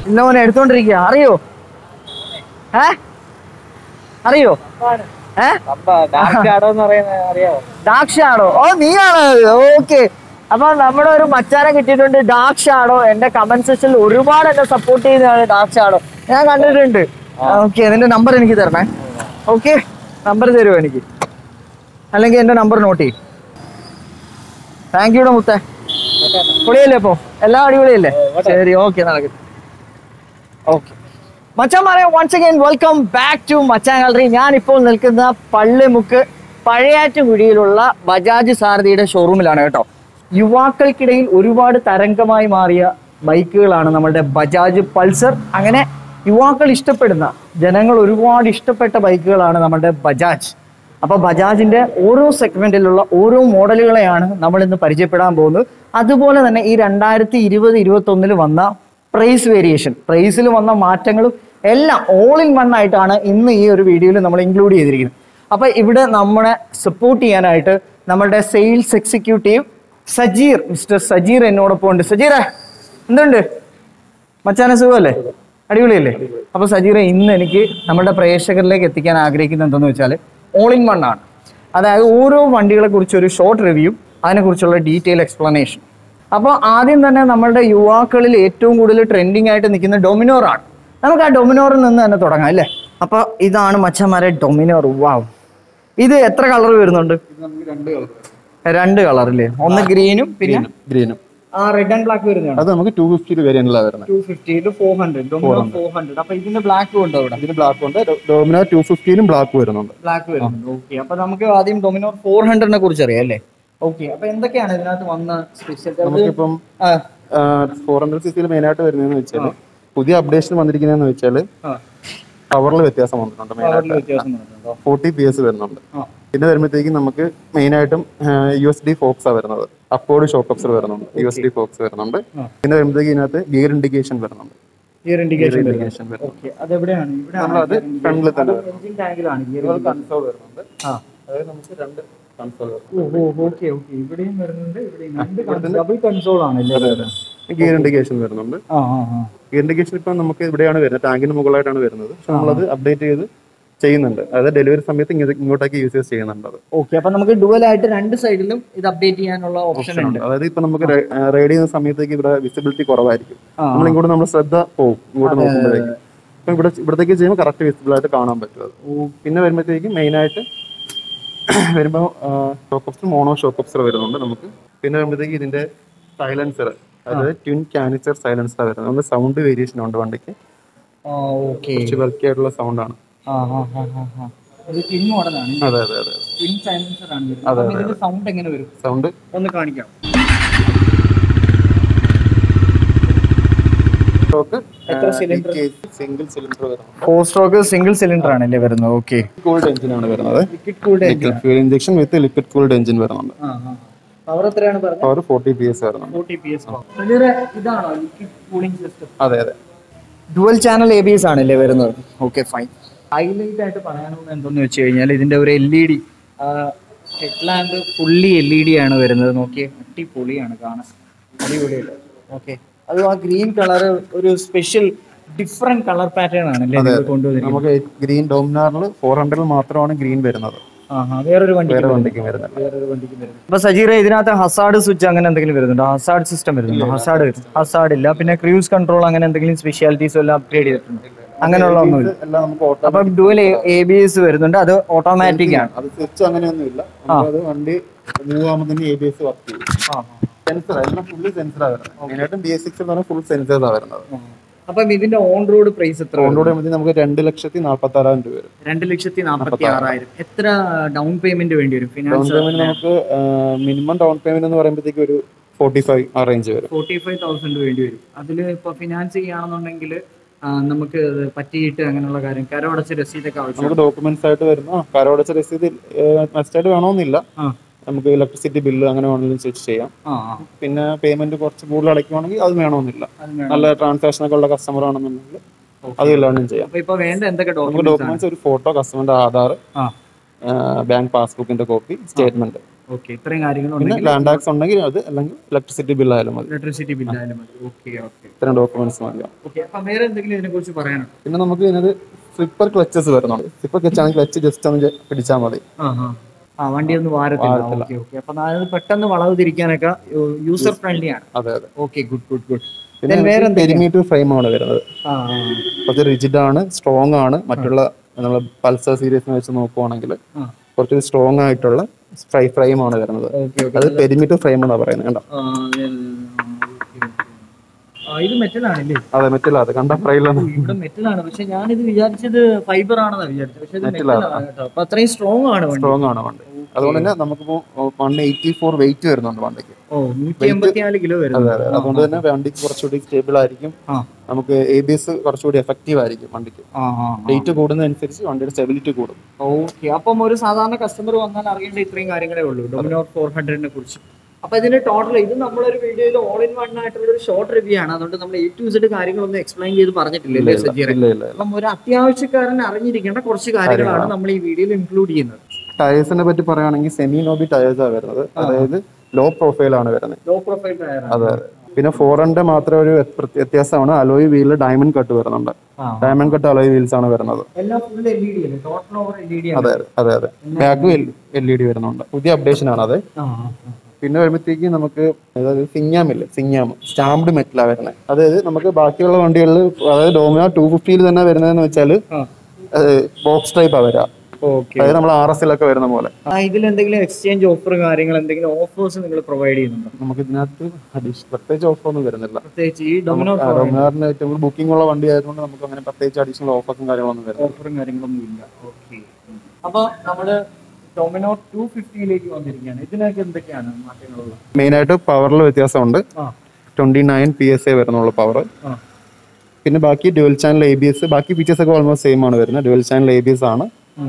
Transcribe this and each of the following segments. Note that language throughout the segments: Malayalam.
ഇന്നവനെ എടുത്തോണ്ടിരിക്കുക അറിയോ ഏ അറിയോ ഏ ഡാർക്ക് ഷാഡോ ഓ നീയാണ് ഓക്കെ അപ്പൊ നമ്മുടെ ഒരു മച്ചാനെ കിട്ടിയിട്ടുണ്ട് ഡാർക്ക് ഷാഡോ എന്റെ കമന്റ് സെക്ഷനിൽ ഒരുപാട് എന്നെ സപ്പോർട്ട് ചെയ്യുന്നതാണ് ഡാർക്ക് ഷാഡോ ഞാൻ കണ്ടിട്ടുണ്ട് ഓക്കെ നിന്റെ നമ്പർ എനിക്ക് തരണേ ഓക്കെ നമ്പർ തരുമോ എനിക്ക് അല്ലെങ്കിൽ എന്റെ നമ്പർ നോട്ട് ചെയ്യും താങ്ക് യുടെ മുത്തേ പൊളിയല്ലേ ഇപ്പോ എല്ലാം അടിപൊളിയല്ലേ ശരി ഓക്കെ നടക്കട്ടെ ഓക്കെ മച്ചാമാരെ once again welcome back to Machan gallery ഞാൻ ഇപ്പോൾ നിൽക്കുന്ന പള്ളിമുക്ക് പഴയാറ്റുകുഴിയിലുള്ള ബജാജ് സാരഥിയുടെ ഷോറൂമിലാണ് കേട്ടോ യുവാക്കൾക്കിടയിൽ ഒരുപാട് തരംഗമായി മാറിയ ബൈക്കുകളാണ് നമ്മുടെ ബജാജ് പൾസർ അങ്ങനെ യുവാക്കൾ ഇഷ്ടപ്പെടുന്ന ജനങ്ങൾ ഒരുപാട് ഇഷ്ടപ്പെട്ട ബൈക്കുകളാണ് നമ്മുടെ ബജാജ് അപ്പൊ ബജാജിന്റെ ഓരോ സെഗ്മെന്റിലുള്ള ഓരോ മോഡലുകളെയാണ് നമ്മൾ ഇന്ന് പരിചയപ്പെടാൻ പോകുന്നത് അതുപോലെ തന്നെ ഈ രണ്ടായിരത്തി ഇരുപത് ഇരുപത്തി ഒന്നിൽ വന്ന പ്രൈസ് വേരിയേഷൻ പ്രൈസിൽ വന്ന മാറ്റങ്ങളും എല്ലാം ഓൾ ഇൻ വൺ ആയിട്ടാണ് ഇന്ന് ഈ ഒരു വീഡിയോയിൽ നമ്മൾ ഇൻക്ലൂഡ് ചെയ്തിരിക്കുന്നത് അപ്പൊ ഇവിടെ നമ്മളെ സപ്പോർട്ട് ചെയ്യാനായിട്ട് നമ്മളുടെ sales executive Sajeer mister Sajeer എന്നോടൊപ്പം ഉണ്ട് സജീറെ എന്തുണ്ട് മച്ചാനെ സുഖമല്ലേ അടിപൊളിയല്ലേ അപ്പൊ സജീറെ ഇന്ന് എനിക്ക് നമ്മുടെ പ്രേക്ഷകരിലേക്ക് എത്തിക്കാൻ ആഗ്രഹിക്കുന്നത് എന്തെന്ന് വെച്ചാൽ ഓൾ ഇൻ വൺ ആണ് അതായത് ഓരോ വണ്ടികളെ കുറിച്ച് ഒരു ഷോർട്ട് റിവ്യൂ അതിനെക്കുറിച്ചുള്ള ഡീറ്റെയിൽ എക്സ്പ്ലനേഷൻ അപ്പോൾ ആദ്യം തന്നെ നമ്മളുടെ യുവാക്കളിൽ ഏറ്റവും കൂടുതൽ ട്രെൻഡിങ് ആയിട്ട് നിൽക്കുന്ന ഡൊമിനോർ ആണ് നമുക്ക് ആ ഡൊമിനോറിൽ നിന്ന് തന്നെ തുടങ്ങാം അല്ലേ അപ്പോൾ ഇതാണ് മച്ചന്മാരെ ഡൊമിനോർ വാവ് ഇത് എത്ര കളർ വരുന്നുണ്ട് രണ്ട് കളറില്ലേ ഒന്ന് ഗ്രീനും പിന്നെ ഗ്രീനും ആ റെഡ് ആൻഡ് ബ്ലാക്ക് വരുന്നതാണ് അത് നമുക്ക് ടു ഫിഫ്റ്റിയിൽ വേരിയന്റിലാണ് വരുന്നത് ടു ഫിഫ്റ്റിയിൽ four hundred Dominar four hundred അപ്പൊ ഇതിന്റെ ബ്ലാക്ക് ഉണ്ടോ ഇവിടെ ഇതിന് ബ്ലാക്ക് ഉണ്ട് ഡോമിനോ ടു ഫിഫ്റ്റിയിലും ബ്ലാക്ക് വരുന്നുണ്ട് ബ്ലാക്ക് വരുന്നുണ്ട് ഓക്കെ അപ്പൊ നമുക്ക് ആദ്യം ഡൊമിനോർ ഫോർ ഹൺഡ്രഡിനെ കുറിച്ച് അറിയാം അല്ലേ ഓക്കെ അപ്പൊ എന്തൊക്കെയാണ് ഇതിനകത്ത് വന്ന സ്പെഷ്യൽ നമുക്കിപ്പം ഫോർ ഹൺഡ്രഡ് സിസിയിൽ മെയിൻ ആയിട്ട് വരുന്നതെന്ന് വെച്ചാൽ പുതിയ അപ്ഡേഷൻ വന്നിരിക്കുന്നതെന്ന് വെച്ചാൽ പവറിൽ വ്യത്യാസം വന്നിട്ടുണ്ട് മെയിൻ ആയിട്ട് വ്യത്യാസം വന്നിട്ടുണ്ടോ ഫോർട്ടി പി എസ് വരുന്നുണ്ട് ആ. പിന്നെ വരുമ്പോഴത്തേക്കും നമുക്ക് മെയിൻ ആയിട്ടും യു എസ് ഡി ഫോക്സ് ആണ് വരുന്നത് അപ്പോർഡ് ഷോക്ക് അപ്സർ വരുന്നുണ്ട് യു എസ് ഡി ഫോക്സ് വരുന്നുണ്ട് പിന്നെ വരുമ്പോഴത്തേക്ക് ഇതിനകത്ത് ഗിയർ ഇൻഡിക്കേഷൻ വരുന്നുണ്ട് ഗിയർ ഇൻഡിക്കേഷൻ ഇൻഡിക്കേഷൻ വരുന്നുണ്ട് ഓക്കെ അതെവിടെയാണ് ഇവിടെ നമ്മളത് ഫ്രണ്ടിൽ തന്നെ എഞ്ചിൻ ടാങ്കിലാണ് ഗിയർ കൺസോൾ വരുന്നുണ്ട് ആ അതായത് നമുക്ക് രണ്ട് കൺസോൾ വരുന്നുണ്ട് ഓക്കെ ഓക്കെ ഇവിടെയും വരുന്നുണ്ട് ഇവിടെയും രണ്ട് ഡബിൾ കൺസോൾ ആണല്ലേ ഗിയർ ഇൻഡിക്കേഷൻ വരുന്നുണ്ട് ആ ആ ആ ഗിയർ ഇൻഡിക്കേഷൻ ഇപ്പം നമുക്ക് ഇവിടെയാണ് വരുന്നത് ടാങ്കിന് മുകളിലായിട്ടാണ് വരുന്നത് പക്ഷെ നമ്മളത് അപ്ഡേറ്റ് ചെയ്ത് ചെയ്യുന്നുണ്ട് അതായത് ഡെലിവറി സമയത്ത് ഇങ്ങോട്ട് ഇങ്ങോട്ടേക്ക് യൂസേഴ്സ് ചെയ്യുന്നുണ്ട് അത് ഓക്കെ അപ്പൊ നമുക്ക് ഡുവൽ ആയിട്ട് രണ്ട് സൈഡിലും ഇത് അപ്ഡേറ്റ് ചെയ്യാനുള്ള ഓപ്ഷൻ ഉണ്ട് അതായത് ഇപ്പൊ നമുക്ക് റൈഡ് ചെയ്യുന്ന സമയത്തേക്ക് ഇവിടെ വിസിബിലിറ്റി കുറവായിരിക്കും ആ. നമ്മൾ ഇങ്ങോട്ട് നമ്മൾ ശ്രദ്ധ പോകും ഇങ്ങോട്ട് നോക്കുമ്പോഴേക്കും ഇപ്പൊ ഇവിടെ ഇവിടത്തേക്ക് ചെയ്യുമ്പോൾ കറക്റ്റ് വിസിബിൾ ആയിട്ട് കാണാൻ പറ്റും അത് പിന്നെ വരുമ്പോഴത്തേക്കും മെയിൻ ആയിട്ട് വരുമ്പോൾ shock absorber mono shock absorber വരുന്നുണ്ട് നമുക്ക് പിന്നെ വരുമ്പോഴത്തേക്ക് ഇതിന്റെ സൈലൻസർ അതായത് ട്വിൻ കാനിച്ചർ സൈലൻസർ വരുന്നത് നമുക്ക് സൗണ്ട് വേരിയേഷൻ ഉണ്ട് വണ്ടിക്ക് ഓക്കെ കുറച്ച് ബൾക്കി ആയിട്ടുള്ള സൗണ്ട് ആണ് ആ ആ ആ ആ ആ ഇത് ട്വിൻ മോഡലാണ് അതെ അതെ അതെ ട്വിൻ സൈലൻസർ ആണ് വരുന്നത്. അപ്പം ഇതിന്റെ സൗണ്ട് എങ്ങനെ വരും സൗണ്ട് ഒന്ന് കാണിക്കാം ഷോക്ക് എത്ര cylinder? സിംഗിൾ സിലിണ്ടർ വരുന്നത് ഫോർ സ്ട്രോക്ക് സിംഗിൾ സിലിണ്ടർ ആണല്ലേ വരുന്നത് ഓക്കെ കൂൾഡ് എഞ്ചിൻ ആണ് വരുന്നത് ലിക്വിഡ് കൂടെ liquid fuel injection with liquid cooled engine വരുന്നുണ്ട് പവർ എത്രയാണ് പറഞ്ഞത് പവർ ഫോർട്ടി പി എസ് വരുന്നുണ്ട് ഫോർട്ടി പി എസ് ഇതാണോ ലിക്വിഡ് കൂളിംഗ് സിസ്റ്റം അതെ അതെ dual channel A B S ആണല്ലേ വരുന്നത് ഓക്കെ ഫൈൻ ഹൈലൈറ്റ് ആയിട്ട് പറയാനുള്ളത് എന്തെന്ന് വെച്ച് കഴിഞ്ഞാൽ ഇതിന്റെ ഒരു L E D head lamp fully L E D ആണ് വരുന്നത് നോക്കിയേ അടിപൊളിയാണ് കാണാൻ അടിപൊളിയല്ലേ ഓക്കെ അത് ആ ഗ്രീൻ കളർ ഒരു സ്പെഷ്യൽ ഡിഫറെന്റ് കളർ പാറ്റേൺ ആണല്ലേ നിങ്ങൾ കൊണ്ടുവന്നിരിക്കുന്നത് നമുക്ക് ഗ്രീൻ ഡോമിനാറിൽ ഫോർ ഹൺഡ്രഡിൽ മാത്രമാണ് ഗ്രീൻ വരുന്നത് ആഹാ വേറൊരു വണ്ടി വേറെ വണ്ടിക്ക് വരുന്നത് വേറൊരു വണ്ടിക്ക് വരുന്നത് അപ്പൊ സജീറ ഇതിനകത്ത് ഹസാർഡ് സ്വിച്ച് അങ്ങനെ എന്തെങ്കിലും വരുന്നുണ്ടോ ഹസാർഡ് സിസ്റ്റം വരുന്നുണ്ടോ ഹസാർഡ് ഹസാർഡ് ഇല്ല പിന്നെ ക്രൂസ് കൺട്രോൾ അങ്ങനെ എന്തെങ്കിലും സ്പെഷ്യാലിറ്റീസ് എല്ലാം അപ്ഗ്രേഡ് ചെയ്തിട്ടുണ്ട് അങ്ങനെയുള്ള ഒന്നുമില്ല എല്ലാം നമുക്ക് ഓട്ടോ അപ്പം ഡുവൽ എ ബി എസ് വരുന്നുണ്ട് അത് ഓട്ടോമാറ്റിക് ആണ് അത് സ്വിച്ച് അങ്ങനെയൊന്നും ഇല്ല അത് വണ്ടി മൂവ് ആകുമ്പോൾ തന്നെ എ ബി എസ് വർക്ക് ചെയ്യും സെൻസർ എല്ലാം ഫുള്ള് സെൻസറാണ് വരുന്നത് മെയിനായിട്ടും ബി എസ് സിക്സ് എന്ന് പറഞ്ഞാൽ ഫുൾ സെൻസേഴ്സാണ് വരുന്നത് അപ്പം ഇതിന്റെ ഓൺ റോഡ് പ്രൈസ് എത്ര വരും? അതുകൊണ്ട് കൂടെ നമുക്ക് രണ്ട് ലക്ഷത്തി നാൽപ്പത്തി ആറായിരം രൂപ വരും രണ്ട് ലക്ഷത്തി നാൽപ്പത്തി ആറായിരം എത്ര ഡൗൺ പേയ്മെന്റ് വേണ്ടി വരും ഡൗൺ ഫിനാൻസ് പേയ്മെന്റ് നമുക്ക് മിനിമം ഡൗൺ പേയ്മെന്റ് എന്ന് പറയുമ്പോഴത്തേക്ക് ഒരു ഫോർട്ടി ഫൈവ് ആ റേഞ്ച് വരും ഫോർട്ടി ഫൈവ് തൗസൻഡ് വേണ്ടി വരും അതിൽ ഇപ്പൊ ഫിനാൻസ് ചെയ്യുകയാണെന്നുണ്ടെങ്കിൽ നമുക്ക് അത് പറ്റിയിട്ട് അങ്ങനെയുള്ള കാര്യം കരമടച്ച് രസീതൊക്കെ ആവശ്യം നമുക്ക് ഡോക്യുമെന്റ്സ് ആയിട്ട് വരുന്ന ആ, കരോടച്ച രസീത് മസ്റ്റായിട്ട് വേണമെന്നില്ല ആ നമുക്ക് ഇലക്ട്രിസിറ്റി ബില്ല് അങ്ങനെ വേണമെങ്കിലും സ്വിച്ച് ചെയ്യാം ആ ആ പിന്നെ പേയ്മെന്റ് കുറച്ച് കൂടുതൽ അടയ്ക്കുവാണെങ്കിൽ അത് വേണമെന്നില്ല അത് വേണം. നല്ല ട്രാൻസാക്ഷൻ ഒക്കെ ഉള്ള കസ്റ്റമർ ആണെന്നുണ്ടെങ്കിൽ അത് ഇല്ലാണ്ടും ചെയ്യാം അപ്പൊ ഇപ്പൊ വേണ്ട എന്തൊക്കെ നമുക്ക് ഡോക്യുമെന്റ്സ് ഡോക്യുമെന്റ്സ് ഒരു ഫോട്ടോ കസ്റ്റമറിന്റെ ആധാർ ആ ബാങ്ക് പാസ്ബുക്കിന്റെ കോപ്പി സ്റ്റേറ്റ്മെന്റ് ഓക്കെ ഇത്രയും കാര്യങ്ങൾ പിന്നെ ഉണ്ടെങ്കിൽ ലാൻഡ് ടാക്സ് ഉണ്ടെങ്കിൽ അത് അല്ലെങ്കിൽ ഇലക്ട്രിസിറ്റി ബിൽ ആയാലും മതി ഇലക്ട്രിസിറ്റി ബില്ല് ആയാലും മതി ഓക്കെ ഓക്കെ ഇത്രയും ഡോക്യുമെന്റ്സ് മതിയാവും ഓക്കെ അപ്പം വേറെ എന്തെങ്കിലും ഇതിനെ കുറിച്ച് പറയാനുണ്ടോ പിന്നെ നമുക്ക് ഇതിനകത്ത് സ്ലിപ്പർ ക്ലച്ചസ് വരുന്നുണ്ട് സ്ലിപ്പർ ക്ലച്ച് ആണെങ്കിൽ ക്ലച്ച് ജസ്റ്റ് ഒന്ന് പിടിച്ചാൽ മതി ആ ആ ആ വണ്ടി ഒന്ന് വാരത്തില്ല ഓക്കെ ഓക്കെ അപ്പം അത് പെട്ടെന്ന് വളവ് തിരിക്കാനൊക്കെ യൂസർ ഫ്രണ്ട്ലി ആണ് അതെ അതെ ഓക്കെ ഗുഡ് ഗുഡ് ഗുഡ് പിന്നെ വേറെ പെരിമീറ്റർ ഫ്രെയിം ആണ് വരുന്നത് ആ കുറച്ച് റിജിഡ് ആണ് സ്ട്രോങ് ആണ് മറ്റുള്ള നമ്മൾ പൾസർ സീരീസിനെ വെച്ച് നോക്കുവാണെങ്കിൽ ആ കുറച്ച് സ്ട്രോങ് ആയിട്ടുള്ള ഫ്രൈ ഫ്രെയിം ആണ് വരുന്നത് ഓക്കെ ഓക്കെ അത് പെരിമീറ്റർ ഫ്രെയിം എന്നാണ് പറയുന്നത് കണ്ടോ ആ അതെ, അതെ, അതെ. ആ, okay, okay. ആ, ഇത് മെറ്റലാണല്ലേ അതെ മെറ്റൽ അത് കണ്ട ഫ്രൈലൊന്നും ഇവിടെ മെറ്റലാണ് പക്ഷെ ഞാനിത് വിചാരിച്ചത് ഫൈബർ ആണെന്നാ വിചാരിച്ചത് പക്ഷെ ഇത് മെറ്റലാണ് കേട്ടോ അപ്പൊ അത്രയും സ്ട്രോങ് ആണ് വണ്ടി സ്ട്രോങ് ആണ് വണ്ടി അതുകൊണ്ട് തന്നെ നമുക്കിപ്പോ വൺ എയ്റ്റി ഫോർ വെയിറ്റ് വരുന്നുണ്ട് വണ്ടിക്ക് ഓ നൂറ്റി എൺപത്തി നാല് കിലോ അതെ വരുന്നു അതെ അതുകൊണ്ട് തന്നെ വണ്ടിക്ക് കുറച്ചുകൂടി സ്റ്റേബിൾ ആയിരിക്കും ആ നമുക്ക് എ ബി എസ് കുറച്ചുകൂടി എഫക്റ്റീവ് ആയിരിക്കും വണ്ടിക്ക് ആ ആ വെയിറ്റ് കൂടുന്നതനുസരിച്ച് വണ്ടിയുടെ സ്റ്റെബിലിറ്റി കൂടും ഓക്കെ അപ്പം ഒരു സാധാരണ കസ്റ്റമർ വന്നാൽ അറിയേണ്ട ഇത്രയും കാര്യങ്ങളേ ഉള്ളൂ ഡൊമിനോർ ഫോർ ഹൺഡ്രഡിനെ കുറിച്ച് അപ്പൊ ഇതിന്റെ ടോട്ടൽ ഇത് നമ്മളൊരു വീഡിയോയിൽ ഓൾ ഇൻ വൺ ആയിട്ടുള്ള ഒരു ഷോർട്ട് റിവ്യൂ ആണ് അതുകൊണ്ട് നമ്മൾ എ ടു സെഡ് കാര്യങ്ങളൊന്നും എക്സ്പ്ലെയിൻ ചെയ്ത് പറഞ്ഞിട്ടില്ലല്ലേ സജീറ ഇല്ല ഇല്ല അപ്പം ഒരു അത്യാവശ്യക്കാരൻ അറിഞ്ഞിരിക്കേണ്ട കുറച്ച് കാര്യങ്ങളാണ് നമ്മൾ ഈ വീഡിയോയിൽ ഇൻക്ലൂഡ് ചെയ്യുന്നത് ടയേഴ്സിനെ പറ്റി പറയുകയാണെങ്കിൽ സെമി നോബി ടയേഴ്സാണ് വരുന്നത് അതായത് ലോ പ്രൊഫൈലാണ് വരുന്നത് ലോ പ്രൊഫൈൽ ടയർ അതെ അതെ പിന്നെ ഫോറിന്റെ മാത്രം ഒരു വ്യത്യ- വ്യത്യാസമാണ് അലോയ് വീലിൽ ഡയമണ്ട് കട്ട് വരുന്നുണ്ട് ആ. ഡയമണ്ട് കട്ട് അലോയ് വീൽസ് ആണ് വരുന്നത് എല്ലാം ഫുൾ എൽ ഇ ഡി അല്ലേ total over L E D അതെ അതെ അതെ അതെ ബാക്കും എൽ ഇ ഡി വരുന്നുണ്ട് പുതിയ അപ്ഡേഷൻ ആണ് അത് പിന്നെ വരുമ്പോഴത്തേക്ക് നമുക്ക് അതായത് സിങ്ങാമില്ലേ സിങ്ങാം സ്റ്റാമ്പ്ഡ് മെറ്റലാണ് വരുന്നത് അതായത് നമുക്ക് ബാക്കിയുള്ള വണ്ടികളിൽ അതായത് ഡോമിനോ ടു ഫിഫ്റ്റിയിൽ തന്നെ വരുന്നതെന്ന് വെച്ചാൽ ബോക്സ് ടൈപ്പാണ് വരിക ഓക്കെ അതായത് നമ്മൾ ആർ എസിലൊക്കെ വരുന്ന പോലെ ഇതിൽ എന്തെങ്കിലും എക്സ്ചേഞ്ച് ഓഫർ കാര്യങ്ങൾ എന്തെങ്കിലും ഓഫേഴ്സ് നിങ്ങൾ പ്രൊവൈഡ് ചെയ്യുന്നുണ്ടോ നമുക്ക് ഇതിനകത്ത് അഡീഷണൽ പ്രത്യേകിച്ച് ഓഫർ ഒന്നും വരുന്നില്ല പ്രത്യേകിച്ച് ഈ ഡൊമിനോ ഡോമിനാറിന് ഏറ്റവും കൂടുതൽ ബുക്കിംഗ് ഉള്ള വണ്ടി ആയതുകൊണ്ട് നമുക്ക് അങ്ങനെ പ്രത്യേകിച്ച് അഡീഷണൽ ഓഫേഴ്സും കാര്യങ്ങളൊന്നും വരുന്നില്ല ഓഫറും കാര്യങ്ങളൊന്നും ഇല്ല ഓക്കെ അപ്പൊ നമ്മള് ഡൊമിനോ ടു ഫിഫ്റ്റിയിലേക്ക് വന്നിരിക്കുകയാണ് ഇതിനൊക്കെ എന്തൊക്കെയാണ് മാറ്റങ്ങളുള്ളത് മെയിനായിട്ട് പവറിൽ വ്യത്യാസമുണ്ട് ആ ട്വന്റി നയൻ പി എസ് എ വരുന്നുള്ള പവർ ആ പിന്നെ ബാക്കി dual channel A B S ബാക്കി ഫീച്ചേഴ്സ് ഒക്കെ ഓൾമോസ്റ്റ് സെയിം ആണ് വരുന്നത് dual channel A B S ആണ് ഉം.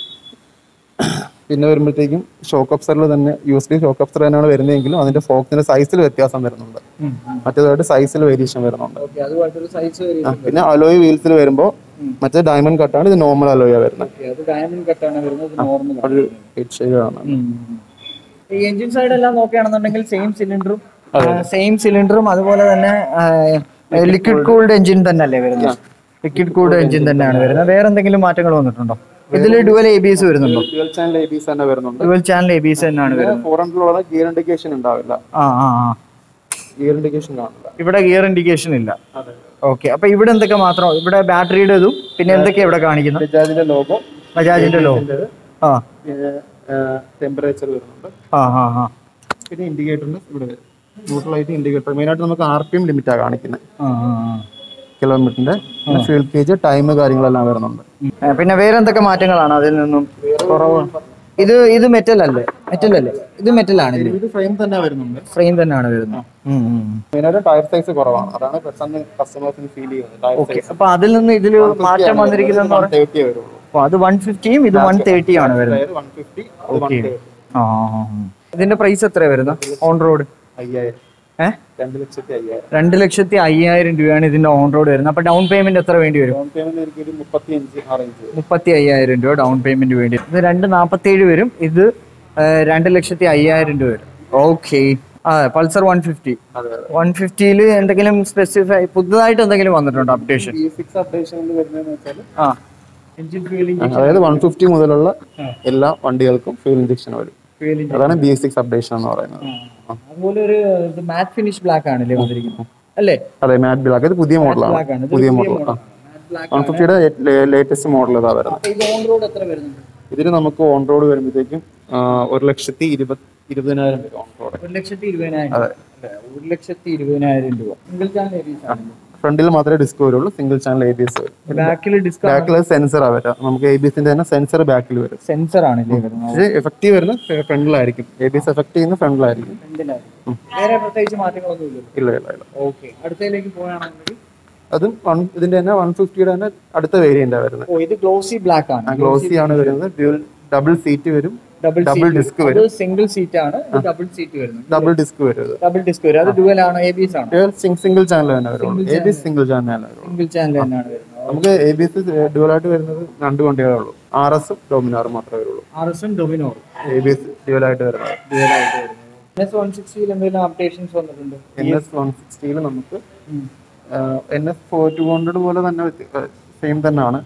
പിന്നെ വരുമ്പോഴത്തേക്കും ഷോക്ക് അപ്സറിൽ തന്നെ U S D shock absorber തന്നെയാണ് വരുന്നതെങ്കിലും അതിന്റെ ഫോക്സിന്റെ സൈസിൽ വ്യത്യാസം വരുന്നുണ്ട് ഉം, ഉം. മറ്റേതായിട്ട് സൈസിൽ വേരിയേഷൻ വരുന്നുണ്ട് ഓക്കെ അതുമായിട്ടൊരു സൈസ് ആ, പിന്നെ അലോയ് വീൽസിൽ വരുമ്പോൾ മറ്റേ ഡയമണ്ട് കട്ടാണ് ഇത് നോർമൽ അലോയ വരുന്നത് അത് ഡയമണ്ട് കട്ടാണ് വരുന്നത് നോർമൽ ഒരു ഹെഡ് ഷെയ്ഡ് ആണ് ഈ എഞ്ചിൻ സൈഡ് എല്ലാം നോക്കുകയാണെന്നുണ്ടെങ്കിൽ സെയിം സിലിണ്ടറും സെയിം സിലിണ്ടറും അതുപോലെ തന്നെ ലിക്വിഡ് കൂൾഡ് എഞ്ചിൻ തന്നെ അല്ലേ വരുന്നത് ലിക്വിഡ് കൂൾഡ് എഞ്ചിൻ തന്നെയാണ് വരുന്നത് വേറെ എന്തെങ്കിലും മാറ്റങ്ങൾ വന്നിട്ടുണ്ടോ ഇതിൽ ഡുവൽ എ ബി എസ് വരുന്നുണ്ടോ dual channel A B S തന്നെ വരുന്നുണ്ട് dual channel A B S തന്നെയാണ് വരുന്നത് ഫോർ ഹൺഡ്രഡിലുള്ള ഗിയർ ഇൻഡിക്കേഷൻ ഉണ്ടാവില്ല ആ ആ ആ ഗിയർ ഇൻഡിക്കേഷൻ കാണില്ല ഇവിടെ ഗിയർ ഇൻഡിക്കേഷൻ ഇല്ല അതെ ഓക്കെ അപ്പൊ ഇവിടെ എന്തൊക്കെ മാത്രം ഇവിടെ ബാറ്ററിയുടെ ഇതും പിന്നെ എന്തൊക്കെയാ ഇവിടെ കാണിക്കുന്നത് ബജാജിന്റെ ലോഗോ ബജാജിന്റെ ലോ ആ ടെമ്പറേച്ചർ വരുന്നുണ്ട് ആ ആ ആ പിന്നെ ഇൻഡിക്കേറ്ററിന് ഇവിടെ ന്യൂട്രൽ ലൈറ്റ് ഇൻഡിക്കേറ്റർ മെയിനായിട്ട് നമുക്ക് ആർ പി എം ലിമിറ്റാണ് കാണിക്കുന്നത് ആ, ആ, ആ. കിലോമീറ്ററിന്റെ പിന്നെ ഫ്യൂൽ പേജ് ടൈം കാര്യങ്ങളെല്ലാം വരുന്നുണ്ട് ഏ, പിന്നെ വേറെ എന്തൊക്കെ മാറ്റങ്ങളാണ് അതിൽ നിന്നും കുറവ് ഇത് ഇത് മെറ്റൽ അല്ലേ മെറ്റൽ അല്ലേ ഇത് മെറ്റൽ ആണ് ഇത് ഇത് ഫ്രെയിം തന്നെ വരുന്നുണ്ട് ഫ്രെയിം തന്നെയാണ് വരുന്നത് ഉം, ഉം, ഉം. മെയിനായിട്ട് ടയർ സൈസ് കുറവാണ് അതാണ് പെട്ടെന്ന് കസ്റ്റമേഴ്സിന് ഫീൽ ചെയ്യുന്നത് ടയർ ഓക്കെ അപ്പൊ അതിൽ നിന്ന് ഇതിൽ മാറ്റം വന്നിരിക്കുന്നത് വൺ തേർട്ടി വരുള്ളൂ അപ്പൊ അത് വൺ ഫിഫ്റ്റിയും ഇത് വൺ തേർട്ടിയും ആണ് വരുന്നത് ടയർ വൺ ഫിഫ്റ്റി അത് വൺ തേർട്ടി ആ ആ, ആ, ആ. ഇതിന്റെ പ്രൈസ് എത്രയാണ് വരുന്നത് ഓൺ റോഡ് അയ്യായിരം ഏഹ് രണ്ട് ലക്ഷത്തി അയ്യായിരം രണ്ട് ലക്ഷത്തി അയ്യായിരം രൂപയാണ് ഇതിന്റെ ഓൺ റോഡ് വരുന്നത് അപ്പൊ ഡൗൺ പേയ്മെന്റ് എത്ര വേണ്ടി വരും ഡൗൺ പേയ്മെന്റ് എനിക്ക് ഒരു മുപ്പത്തി അഞ്ച് ആ റേഞ്ച് മുപ്പത്തി അയ്യായിരം രൂപ ഡൗൺ പേയ്മെന്റ് വേണ്ടി വരും. ഇത് രണ്ട് നാൽപ്പത്തേഴ് വരും ഇത് ആ, രണ്ട് ലക്ഷത്തി അയ്യായിരം രൂപ വരും ഓക്കെ ആ പൾസർ വൺ ഫിഫ്റ്റി അതെ അതെ വൺ ഫിഫ്റ്റിയിൽ എന്തെങ്കിലും സ്പെസിഫൈ പുതുതായിട്ട് എന്തെങ്കിലും വന്നിട്ടുണ്ടോ അപ്ഡേഷൻ ബി സിക്സ് അപ്ഡേഷനിൽ വരുന്നതെന്ന് വെച്ചാൽ ആ എഞ്ചിൻ ഫ്യൂലിംഗ് അതായത് വൺ ഫിഫ്റ്റി മുതലുള്ള എല്ലാ വണ്ടികൾക്കും ഫ്യൂൽ ഇഞ്ചക്ഷൻ വരും അതാണ് ബി സിക്സ് അപ്ഡേഷൻ എന്ന് പറയുന്നത് അതുപോലെ ഒരു മാറ്റ് ഫിനിഷ് ബ്ലാക്ക് ആണല്ലേ വന്നിരിക്കുന്നത് അല്ലേ അതെ മാറ്റ് ബ്ലാക്ക് ഇത് പുതിയ മോഡലാണ് ബ്ലാക്ക് ആണ് ഇത് പുതിയ മോഡൽ ബ്ലാക്ക് വൺ ഫിഫ്റ്റിയുടെ ലേറ്റസ്റ്റ് മോഡൽ ഇതാ വരുന്നത് ഇത് ഓൺ റോഡ് എത്ര വരുന്നുണ്ട് ഇതിന് നമുക്ക് ഓൺ റോഡ് വരുമ്പോഴത്തേക്കും ആ, ഒരു ലക്ഷത്തി ഇരുപത് ഇരുപതിനായിരം രൂപ ഓൺ റോഡ് ഒരു ലക്ഷത്തി ഇരുപതിനായിരം അല്ലേ? ഒരു ലക്ഷത്തി ഇരുപതിനായിരം രൂപ സിംഗിൾ ചാനൽ ഏരിയസ് ആണ് ഫ്രണ്ടിൽ മാത്രമേ ഡിസ്ക് വരുള്ളൂ single channel A B S വരും ബാക്കിൽ ഡിസ്ക് ബാക്കിൽ സെൻസർ വരാം നമുക്ക് എ ബി എസിന്റെ തന്നെ സെൻസർ ബാക്കിൽ വരും സെൻസർ ആണല്ലേ വരുന്നത് പക്ഷേ എഫക്റ്റീവ് വരുന്നത് ഫ്രണ്ടിലായിരിക്കും എ ബി എസ് എഫക്ട് ചെയ്യുന്ന ഫ്രണ്ടിലായിരിക്കും ഫ്രണ്ടിലായിരിക്കും. വേറെ പ്രത്യേകിച്ച് മാറ്റങ്ങളൊന്നും ഇല്ലല്ലോ ഇല്ല ഇല്ല ഇല്ല ഓക്കെ അടുത്തതിലേക്ക് പോവുകയാണെങ്കിൽ അതും വൺ ഇതിന്റെ തന്നെ വൺ ഫിഫ്റ്റിയുടെ തന്നെ അടുത്ത വേരിയന്റാണ് വരുന്നത് ഓ ഇത് ഗ്ലോസി ബ്ലാക്ക് ആണ് ഗ്ലോസി ആണ് വരുന്നത് ഡ്യുവൽ ഡബിൾ സീറ്റ് വരും ഡബിൾ ഡബിൾ ഡിസ്ക് വരും അത് സിംഗിൾ സീറ്റ് ആണ് ഇത് ഡബിൾ സീറ്റ് വരുന്നത് ഡബിൾ ഡിസ്ക് വരും ഡബിൾ ഡിസ്ക് വരും അത് ഡുവൽ ആണ് എ ബി എസ് ആണ് സിംഗിൾ ചാനൽ തന്നെ വരുള്ളൂ എ ബി സിംഗിൾ ചാനൽ തന്നെ വരുള്ളൂ സിംഗിൾ ചാനൽ തന്നെയാണ് വരുന്നത് നമുക്ക് എ ബി എസ് ഡ്യുവൽ ആയിട്ട് വരുന്നത് രണ്ട് വണ്ടികളേ ഉള്ളൂ ആർ എസും ഡോമിനാറും മാത്രമേ വരുള്ളൂ ആർ എസും Dominar A B S dual ആയിട്ട് വരുന്നത് എസ് വൺ സിക്സ്റ്റിയിൽ എന്തെങ്കിലും അപ്ഡേഷൻസ് വന്നിട്ടുണ്ട് എൻ എസ് വൺ സിക്സ്റ്റിയിൽ നമുക്ക് N S four two hundred പോലെ തന്നെ സെയിം തന്നെയാണ്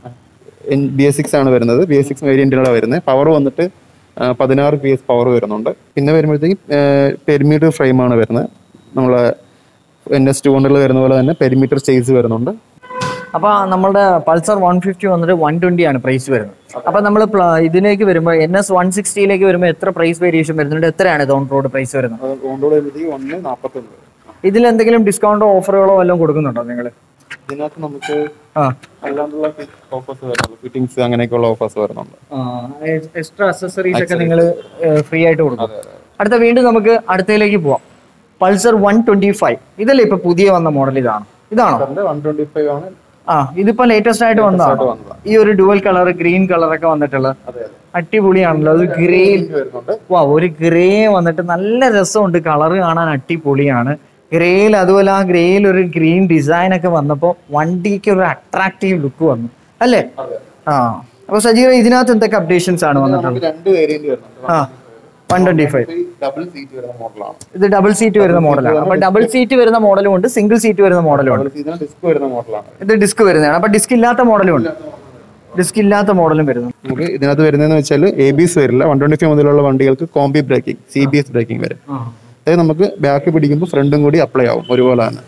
ബി എസ് സിക്സ് ആണ് വരുന്നത് ബി എസ് സിക്സ് വേരിയന്റിലാണ് വരുന്നത് പവർ വന്നിട്ട് ആ, പതിനാറ് പി എസ് പവർ വരുന്നുണ്ട് പിന്നെ വരുമ്പോഴത്തേക്ക് പെരിമീറ്റർ ഫ്രെയിമാണ് വരുന്നത് നമ്മളെ എൻ എസ് ടു ഹൺഡ്രഡിൽ വരുന്ന പോലെ തന്നെ പെരിമീറ്റർ ചേസ് വരുന്നുണ്ട് അപ്പൊ നമ്മുടെ പൾസർ വൺ ഫിഫ്റ്റി വന്നിട്ട് വൺ ട്വന്റി ആണ് പ്രൈസ് വരുന്നത് അപ്പൊ നമ്മൾ ഇതിലേക്ക് വരുമ്പോൾ എൻ എസ് വൺ സിക്സ്റ്റിയിലേക്ക് വരുമ്പോൾ എത്ര പ്രൈസ് വേരിയേഷൻ വരുന്നുണ്ട് എത്രയാണ് ഇത് ഓൺ റോഡ് പ്രൈസ് വരുന്നത് അത് ഓൺറോഡ് വരുമ്പോഴത്തേക്ക് ഒന്ന് നാൽപ്പത്തൊന്ന് ഇതിൽ എന്തെങ്കിലും ഡിസ്കൗണ്ടോ ഓഫറുകളോ വല്ലതും കൊടുക്കുന്നുണ്ടോ നിങ്ങൾ ഇതിനകത്ത് നമുക്ക് ആ അല്ലാണ്ടുള്ള ഓഫേഴ്സ് വരുന്നുണ്ട് ഫിറ്റിംഗ്സ് അങ്ങനെയൊക്കെയുള്ള ഓഫേഴ്സ് വരുന്നുണ്ട് എക്സ്ട്രാ അക്സസറീസ് ഒക്കെ നിങ്ങൾ ഫ്രീ ആയിട്ട് കൊടുക്കും അടുത്ത വീണ്ടും നമുക്ക് അടുത്തതിലേക്ക് പോവാം പൾസർ വൺ ട്വന്റി ഫൈവ് ഇതല്ലേ ഇപ്പൊ പുതിയ വന്ന മോഡൽ ഇതാണ് ഇതാണോ വൺ ട്വന്റി ഫൈവ് ആണ് ആ ഇതിപ്പോ ലേറ്റസ്റ്റ് ആയിട്ട് വന്നതാണ് വന്നതാ. ഈ ഒരു ഡുവൽ കളർ ഗ്രീൻ കളർ ഒക്കെ വന്നിട്ടുള്ളത് അതെ അതെ അടിപൊളിയാണല്ലോ അത് ഗ്രേ ഇത് വരുന്നുണ്ട് വാ ഒരു ഗ്രേ വന്നിട്ട് നല്ല രസമുണ്ട് കളർ കാണാൻ അടിപൊളിയാണ് ഗ്രേയിൽ അതുപോലെ ആ ഗ്രേയിൽ ഒരു ഗ്രീൻ ഡിസൈൻ ഒക്കെ വന്നപ്പോൾ വണ്ടിക്ക് ഒരു അട്രാക്റ്റീവ് ലുക്ക് വന്നു അല്ലേ അതെ ആ അപ്പൊ സജീവ ഇതിനകത്ത് എന്തൊക്കെ അപ്ഡേഷൻസ് ആണ് വന്നിട്ടുള്ളത് നമുക്ക് രണ്ട് വേരിയന്റ് വരുന്നുണ്ട് ആ one twenty five double seat വരുന്ന മോഡലാണ് ഇത് ഡബിൾ സീറ്റ് വരുന്ന മോഡലാണ് അപ്പൊ ഡബിൾ സീറ്റ് വരുന്ന മോഡലും ഉണ്ട് സിംഗിൾ സീറ്റ് വരുന്ന മോഡലും ഉണ്ട് ഡബിൾ സീറ്റിന് ഡിസ്ക് വരുന്ന മോഡലാണ് ഇത് ഡിസ്ക് വരുന്നതാണ് അപ്പൊ ഡിസ്ക് ഇല്ലാത്ത മോഡലും ഉണ്ട് ഡിസ്ക് ഇല്ലാത്ത മോഡലും വരുന്നു നമുക്ക് ഇതിനകത്ത് വരുന്നതെന്ന് വെച്ചാൽ എ ബി എസ് വരില്ല വൺ ട്വന്റി ഫൈവ് മുതലുള്ള വണ്ടികൾക്ക് combi braking C B S braking വരും അതായത് നമുക്ക് ബാക്ക് പിടിക്കുമ്പോൾ ഫ്രണ്ടും കൂടി അപ്ലൈ ആവും ഒരുപോലെ തന്നെ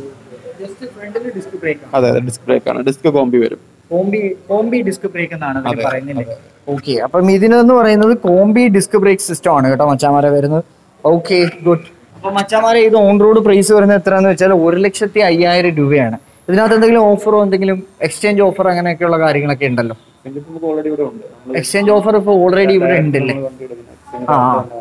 ഡിസ്ക് ബ്രേക്ക് അതെ അതെ ഡിസ്ക് ബ്രേക്ക് ആണ് ഡിസ്ക് കോംബി വരും കോംബി കോംബി ഡിസ്ക് ബ്രേക്ക് എന്നാണ് അതിന് പറയുന്നില്ലേ ഓക്കെ അപ്പം ഇതിനെന്ന് പറയുന്നത് കോംബി ഡിസ്ക് ബ്രേക്ക് സിസ്റ്റം ആണ് കേട്ടോ മച്ചാമാരെ വരുന്നത് ഓക്കെ ഗുഡ് അപ്പൊ മച്ചാമാരെ ഇത് ഓൺ റോഡ് പ്രൈസ് വരുന്നത് എത്രയാന്ന് വെച്ചാൽ ഒരു ലക്ഷത്തി അയ്യായിരം രൂപയാണ് ഇതിനകത്ത് എന്തെങ്കിലും ഓഫറോ എന്തെങ്കിലും എക്സ്ചേഞ്ച് ഓഫർ അങ്ങനെയൊക്കെയുള്ള കാര്യങ്ങളൊക്കെ ഉണ്ടല്ലോ നമുക്ക് ഓൾറെഡി ഇവിടെ ഉണ്ട് നമ്മൾ എക്സ്ചേഞ്ച് ഓഫർ ഇപ്പോൾ ഓൾറെഡി ഇവിടെ ഉണ്ടല്ലേ ആ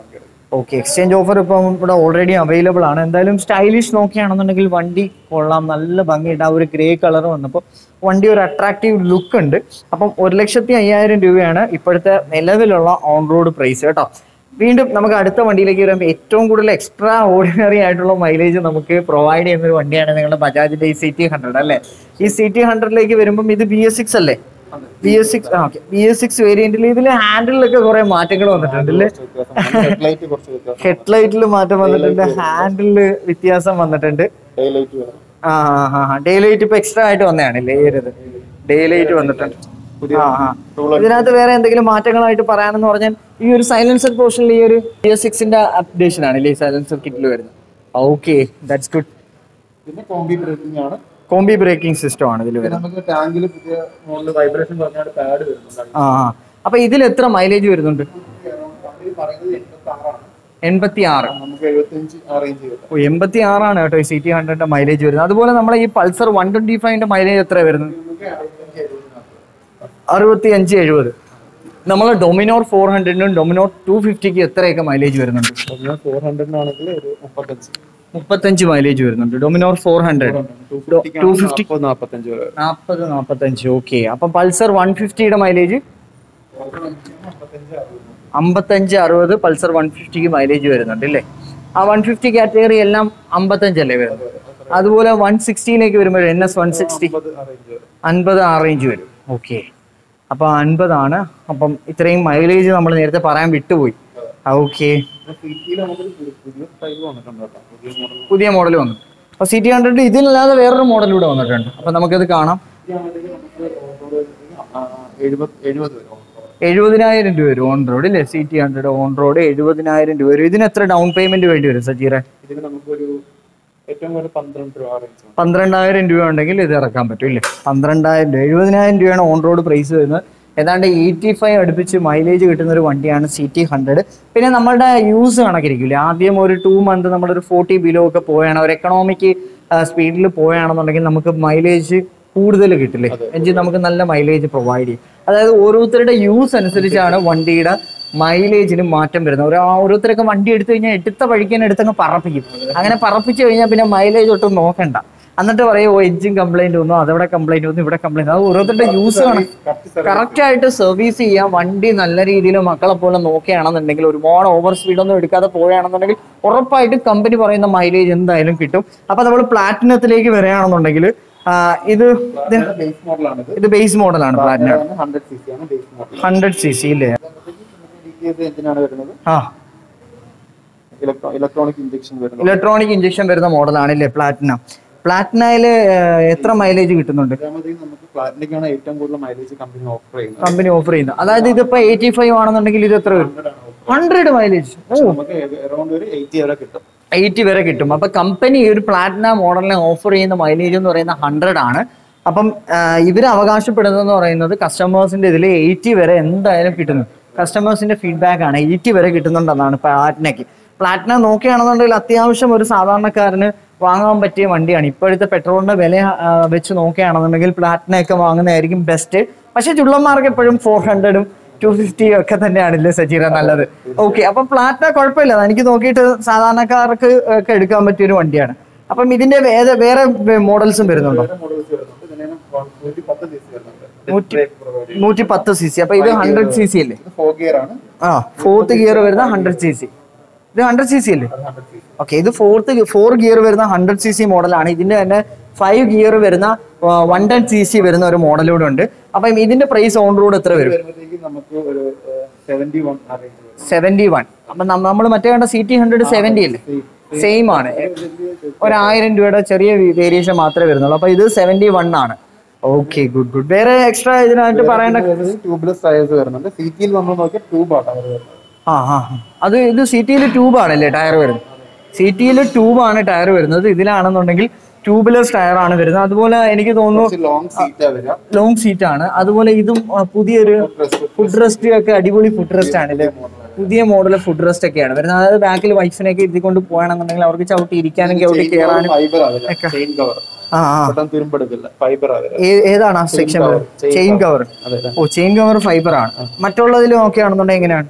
ഓക്കെ എക്സ്ചേഞ്ച് ഓഫർ ഇപ്പം ഇവിടെ ഓൾറെഡി അവൈലബിൾ ആണ് എന്തായാലും സ്റ്റൈലിഷ് നോക്കുകയാണെന്നുണ്ടെങ്കിൽ വണ്ടി കൊള്ളാം നല്ല ഭംഗിയുണ്ട് ആ ഒരു ഗ്രേ കളർ വന്നപ്പോൾ വണ്ടി ഒരു അട്രാക്റ്റീവ് ലുക്ക് ഉണ്ട് അപ്പം ഒരു ലക്ഷത്തി അയ്യായിരം രൂപയാണ് ഇപ്പോഴത്തെ നിലവിലുള്ള ഓൺ റോഡ് പ്രൈസ് കേട്ടോ വീണ്ടും നമുക്ക് അടുത്ത വണ്ടിയിലേക്ക് വരുമ്പോൾ ഏറ്റവും കൂടുതൽ എക്സ്ട്രാ ഓർഡിനറി ആയിട്ടുള്ള മൈലേജ് നമുക്ക് പ്രൊവൈഡ് ചെയ്യുന്ന ഒരു വണ്ടിയാണ് നിങ്ങളുടെ ബജാജിന്റെ ഈ സി ടി ഹൺഡ്രഡ് അല്ലേ ഈ സി ടി ഹൺഡ്രഡിലേക്ക് വരുമ്പം ഇത് ബി എസ് സിക്സ് അല്ലേ B S six okay B S six വേരിയന്റിൽ ഇതിൽ ഹാൻഡിലൊക്കെ കുറെ മാറ്റങ്ങൾ വന്നിട്ടുണ്ട് അല്ലേ ഹെഡ്ലൈറ്റ് കുറച്ച് വ്യത്യാസം ഹെഡ്ലൈറ്റിൽ മാറ്റം വന്നിട്ടുണ്ട് ഹാൻഡിലില് വ്യത്യാസം വന്നിട്ടുണ്ട് ഡൈലൈറ്റ് വരും ആ ആ ആ ഡേ ലൈറ്റ് ഇപ്പൊ എക്സ്ട്രാ ആയിട്ട് വന്നതാണ് ലേയരുത് ഡേ ലൈറ്റ് വന്നിട്ടുണ്ട് ആ ആ ഇതിനകത്ത് വേറെ എന്തെങ്കിലും മാറ്റങ്ങളായിട്ട് പറയാനെന്ന് പറഞ്ഞാൽ ഈ ഒരു സൈലൻസർ പോർഷനിൽ ഈ ഒരു ബി എസ് സിക്സിന്റെ അപ്ഡേഷൻ ആണ് ഈ സൈലൻസർ കിറ്റിൽ വരുന്നത് ഓക്കെ ദാറ്റ്സ് ഗുഡ് പിന്നെ കോംബി ബ്രേക്കിംഗ് ആണ് കോംബി ബ്രേക്കിംഗ് സിസ്റ്റം ആണ് ഇതിൽ പിന്നെ വരുന്നത് നമുക്ക് ടാങ്കിൽ പുതിയ മോഡൽ വൈബ്രേഷൻ പറഞ്ഞാൽ പാഡ് വരുന്നുണ്ട് ആ ആ അപ്പൊ ഇതിൽ എത്ര മൈലേജ് വരുന്നുണ്ട് വണ്ടി പറയുന്നത് എൺപത്തി ആറാണ് എൺപത്തി ആറ് നമുക്ക് എഴുപത്തഞ്ച് ആ റേഞ്ച് കിട്ടും ഓ എൺപത്തി ആറാണ് കേട്ടോ ഈ സി ടി ഹൺഡ്രഡിന്റെ മൈലേജ് വരുന്നത് അതുപോലെ നമ്മളെ ഈ പൾസർ വൺ ട്വന്റി ഫൈവിന്റെ മൈലേജ് എത്ര വരുന്നത് നമുക്ക് അറുപത്തഞ്ച് എഴുപതിനകത്ത് അറുപത്തി അഞ്ച് എഴുപത് നമ്മൾ ഡൊമിനോർ ഫോർ ഹൺഡ്രഡിനും ഡൊമിനോർ ടു ഫിഫ്റ്റിക്ക് എത്രയൊക്കെ മൈലേജ് വരുന്നുണ്ട് ഒന്ന് ഫോർ ഹൺഡ്രഡിനാണെങ്കിൽ ഒരു മുപ്പത്തഞ്ച് മുപ്പത്തഞ്ച് മൈലേജ് വരുന്നുണ്ട് Dominar four hundred two fifty മുപ്പത് നാൽപ്പത്തഞ്ച് വരെ വരും. നാൽപ്പത് നാൽപ്പത്തഞ്ച് ഓക്കെ അപ്പം പൾസർ വൺ ഫിഫ്റ്റിയുടെ മൈലേജ് മുപ്പത്തഞ്ച് അറുപത് അമ്പത്തഞ്ച് അറുപത് പൾസർ വൺ ഫിഫ്റ്റിക്ക് മൈലേജ് വരുന്നുണ്ട് അല്ലേ ആ വൺ ഫിഫ്റ്റി കാറ്റഗറി എല്ലാം അമ്പത്തഞ്ചല്ലേ വരുന്നത് അതുപോലെ വൺ സിക്സ്റ്റിയിലേക്ക് വരുമ്പോൾ എൻ എസ് വൺ സിക്സ്റ്റി മുപ്പത് ആ റേഞ്ച് വരും അൻപത് ആ റേഞ്ച് വരും ഓക്കെ അപ്പം അൻപതാണ് അപ്പം ഇത്രയും മൈലേജ് നമ്മൾ നേരത്തെ പറയാൻ വിട്ടുപോയി ഓക്കെ സിറ്റിയിൽ നമുക്കൊരു പുതിയ- പുതിയ സ്റ്റൈൽ വന്നിട്ടുണ്ട് കേട്ടോ പുതിയ മോഡൽ പുതിയ മോഡൽ വന്നു അപ്പോൾ സി ടി ഹൺഡ്രഡ് ഇതിലല്ലാതെ വേറൊരു മോഡൽ ഇവിടെ വന്നിട്ടുണ്ട് അപ്പം നമുക്കത് കാണാം ആണെങ്കിൽ നമുക്ക് ഓൺറോഡ് എഴുപത് എഴുപത് വരും എഴുപതിനായിരം രൂപ വരും ഓൺ റോഡ് അല്ലേ C T hundred on road എഴുപതിനായിരം രൂപ വരും ഇതിന് എത്ര ഡൗൺ പേയ്മെന്റ് വേണ്ടി വരും സജീറെ ഇതിന് നമുക്കൊരു ഏറ്റവും കൂടുതൽ പന്ത്രണ്ട് രൂപ റേഞ്ച് ഉണ്ട് പന്ത്രണ്ടായിരം രൂപ ഉണ്ടെങ്കിൽ ഇത് ഇറക്കാൻ പറ്റും ഇല്ലേ പന്ത്രണ്ടായിരം രൂപ എഴുപതിനായിരം രൂപയാണ് ഓൺ റോഡ് പ്രൈസ് വരുന്നത് ഏതാണ്ട് എയ്റ്റി ഫൈവ് അടുപ്പിച്ച് മൈലേജ് കിട്ടുന്ന ഒരു വണ്ടിയാണ് സി ടി ഹൺഡ്രഡ് പിന്നെ നമ്മളുടെ യൂസ് കണക്കിരിക്കില്ലേ ആദ്യം ഒരു ടു മന്ത് നമ്മളൊരു ഫോർട്ടി ബിലോ ഒക്കെ പോയാണ് ഒരു എക്കണോമിക് സ്പീഡിൽ പോയാണെന്നുണ്ടെങ്കിൽ നമുക്ക് മൈലേജ് കൂടുതൽ കിട്ടില്ലേ എഞ്ചിൻ നമുക്ക് നല്ല മൈലേജ് പ്രൊവൈഡ് ചെയ്യും അതായത് ഓരോരുത്തരുടെ യൂസ് അനുസരിച്ചാണ് വണ്ടിയുടെ മൈലേജിന് മാറ്റം വരുന്നത് ഒരു ഓരോരുത്തരൊക്കെ വണ്ടി എടുത്തു കഴിഞ്ഞാൽ എടുത്ത വഴിക്കാൻ എടുത്തങ്ങ് പറപ്പിക്കും അങ്ങനെ പറപ്പിച്ചു കഴിഞ്ഞാൽ പിന്നെ മൈലേജ് ഒട്ടും നോക്കണ്ട എന്നിട്ട് പറയും ഓ എഞ്ചിൻ കംപ്ലൈന്റ് വന്നു അതവിടെ കംപ്ലൈന്റ് വന്നു ഇവിടെ കംപ്ലൈന്റ് അത് ഓരോരുത്തരുടെ യൂസ് ആണ് കറക്റ്റ് ആയിട്ട് സർവീസ് ചെയ്യാൻ വണ്ടി നല്ല രീതിയിൽ മക്കളെ പോലെ നോക്കുകയാണെന്നുണ്ടെങ്കിൽ ഒരുപാട് ഓവർ സ്പീഡ് ഒന്നും എടുക്കാതെ പോവുകയാണെന്നുണ്ടെങ്കിൽ ഉറപ്പായിട്ടും കമ്പനി പറയുന്ന മൈലേജ് എന്തായാലും കിട്ടും അപ്പൊ നമ്മൾ പ്ലാറ്റിനത്തിലേക്ക് വരികയാണെന്നുണ്ടെങ്കിൽ ആ, ഇത് ഇത് ബേസ് മോഡലാണ് ഇത് ഇത് ബേസ് മോഡലാണ് പ്ലാറ്റിനം ഹൺഡ്രഡ് സി സി ആണ് base model hundred C C ഇല്ലേ എഞ്ചിനാണ് വരുന്നത് ആ ഇലക്ട്രോ ഇലക്ട്രോണിക് ഇഞ്ചക്ഷൻ വരുന്നത് ഇലക്ട്രോണിക് ഇഞ്ചക്ഷൻ വരുന്ന മോഡലാണ് അല്ലേ പ്ലാറ്റിന പ്ലാറ്റിനയില് എത്ര മൈലേജ് കിട്ടുന്നുണ്ട് രണ്ടാമത്തേക്ക് നമുക്ക് പ്ലാറ്റിനയ്ക്കാണ് ഏറ്റവും കൂടുതൽ മൈലേജ് കമ്പനി ഓഫർ ചെയ്യുന്നത് കമ്പനി ഓഫർ ചെയ്യുന്നത് അതായത് ഇതിപ്പോ എയ്റ്റി ഫൈവ് ആണെന്നുണ്ടെങ്കിൽ ഇത് എത്ര വരും ഹൺഡ്രഡ് മൈലേജ് ഓ നമുക്ക് അറൗണ്ട് ഒരു എയ്റ്റി വരെ കിട്ടും എയ്റ്റി വരെ കിട്ടും അപ്പൊ കമ്പനി ഒരു പ്ലാറ്റിന മോഡലിനെ ഓഫർ ചെയ്യുന്ന മൈലേജ് എന്ന് പറയുന്നത് ഹൺഡ്രഡ് ആണ് അപ്പം ഇവർ അവകാശപ്പെടുന്നതെന്ന് പറയുന്നത് കസ്റ്റമേഴ്സിന്റെ ഇതിൽ എയ്റ്റി വരെ എന്തായാലും കിട്ടുന്നു കസ്റ്റമേഴ്സിന്റെ ഫീഡ്ബാക്ക് ആണ് എയ്റ്റി വരെ കിട്ടുന്നുണ്ടെന്നാണ് പ്ലാറ്റിനയ്ക്ക് പ്ലാറ്റിന നോക്കുകയാണെന്നുണ്ടെങ്കിൽ അത്യാവശ്യം ഒരു സാധാരണക്കാരന് വാങ്ങാൻ പറ്റിയ വണ്ടിയാണ് ഇപ്പോഴത്തെ പെട്രോളിന്റെ വില ആ, വെച്ച് നോക്കുകയാണെന്നുണ്ടെങ്കിൽ പ്ലാറ്റിനയൊക്കെ വാങ്ങുന്നതായിരിക്കും ബെസ്റ്റ് പക്ഷെ ചുള്ളന്മാർക്ക് എപ്പോഴും ഫോർ ഹൺഡ്രഡും ടു ഫിഫ്റ്റി ഒക്കെ തന്നെയാണല്ലേ സജീറ നല്ലത് ഓക്കെ അപ്പൊ പ്ലാറ്റിന കുഴപ്പമില്ല എനിക്ക് നോക്കിയിട്ട് സാധാരണക്കാർക്ക് ഒക്കെ എടുക്കാൻ പറ്റിയ ഒരു വണ്ടിയാണ് അപ്പം ഇതിന്റെ വേറെ വേറെ മോഡൽസും വരുന്നുണ്ടോ മോഡൽസ് വരുന്നുണ്ട് ഇതിന് നൂറ്റി പത്ത് സി സി വരുന്നുണ്ട് നൂറ്റി നൂറ്റി പത്ത് സി സി അപ്പൊ ഇത് ഹൺഡ്രഡ് സി സി അല്ലേ ഇത് ഫോർ ഗിയർ ആണ് ആ ഫോർത്ത് ഗിയർ വരുന്ന ഹൺഡ്രഡ് സി സി ഇത് ഹൺഡ്രഡ് സി സി അല്ലേ ഹൺഡ്രഡ് സി സി ഓക്കെ ഇത് ഫോർത്ത് ഫോർ ഗിയർ വരുന്ന ഹൺഡ്രഡ് സി സി മോഡലാണ് ഇതിന്റെ തന്നെ ഫൈവ് ഗിയർ വരുന്ന വൺ ടെൻ സി സി വരുന്ന ഒരു മോഡലൂടെ ഉണ്ട് അപ്പം ഇതിന്റെ പ്രൈസ് ഓൺ റോഡ് എത്ര വരും വരുമ്പോഴത്തേക്ക് നമുക്ക് ഒരു സെവന്റി വൺ ആ റേഞ്ച് വരും സെവന്റി വൺ അപ്പൊ നമ്മൾ മറ്റേ കണ്ട സി ടി ഹൺഡ്രഡ് സെവന്റി അല്ലേ സെയിം ആണ് ഒരായിരം രൂപയുടെ ചെറിയ വേരിയേഷൻ മാത്രമേ വരുന്നുള്ളൂ അപ്പൊ ഇത് സെവന്റി വൺ ആണ് ഓക്കെ ഗുഡ് ഗുഡ് വേറെ എക്സ്ട്രാ ഇതിനായിട്ട് പറയേണ്ട ട്യൂബ്ലെസ് ടയേഴ്സ് വരുന്നുണ്ട് സി ടിയിൽ നമ്മൾ നോക്കിയാൽ ട്യൂബാണ് അവർ വരുന്നത് ആ ആ ആ. അത് ഇത് സി ടിയിൽ ട്യൂബ് ആണല്ലേ ടയർ വരുന്നത് സി ടിയിൽ ട്യൂബ് ആണ് ടയർ വരുന്നത് ഇതിലാണെന്നുണ്ടെങ്കിൽ ട്യൂബ്ലെസ് ടയർ ആണ് വരുന്നത് അതുപോലെ എനിക്ക് തോന്നുന്നു കുറച്ച് ലോങ് സീറ്റാ വരിക ലോങ് സീറ്റ് ആണ് അതുപോലെ ഇതും ആ, പുതിയൊരു ഫുഡ് റെസ്റ്റ് ഒക്കെ അടിപൊളി ഫുഡ് റെസ്റ്റ് ആണ് അല്ലേ പുതിയ മോഡൽ ഫുഡ് റെസ്റ്റ് ഒക്കെയാണ് വരുന്നത് അതായത് ബാക്കിൽ വൈഫിനൊക്കെ ഇരുത്തിക്കൊണ്ട് പോകണമെന്നുണ്ടെങ്കിൽ അവർക്ക് ചവിട്ടി ഇരിക്കാനും ചവിട്ടി കയറാനും ഫൈബർ ആവില്ല ചെയിൻ കവർ ആ ആ പെട്ടെന്ന് തുരുമ്പെടുക്കില്ല ഫൈബർ ആവില്ല ഏ- ഏതാണ് ആ സെക്ഷൻ ചെയിൻ കവർ അതെ ഓ ചെയിൻ കവർ ഫൈബർ ആണ് മറ്റുള്ളതിൽ നോക്കുകയാണെന്നുണ്ടെങ്കിൽ എങ്ങനെയാണ്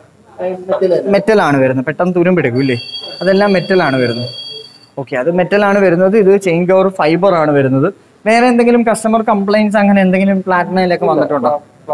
മെറ്റൽ ആണ് വരുന്നത് പെട്ടെന്ന് തുരുമ്പെടുക്കും ഇല്ലേ അതെല്ലാം മെറ്റൽ ആണ് വരുന്നത് ഓക്കെ അത് മെറ്റൽ ആണ് വരുന്നത് ഇത് ചെയിൻ കവർ ഫൈബർ ആണ് വരുന്നത് വേറെ എന്തെങ്കിലും കസ്റ്റമർ കംപ്ലൈൻസ് അങ്ങനെ എന്തെങ്കിലും പ്ലാറ്റിനയിലൊക്കെ വന്നിട്ടുണ്ടോ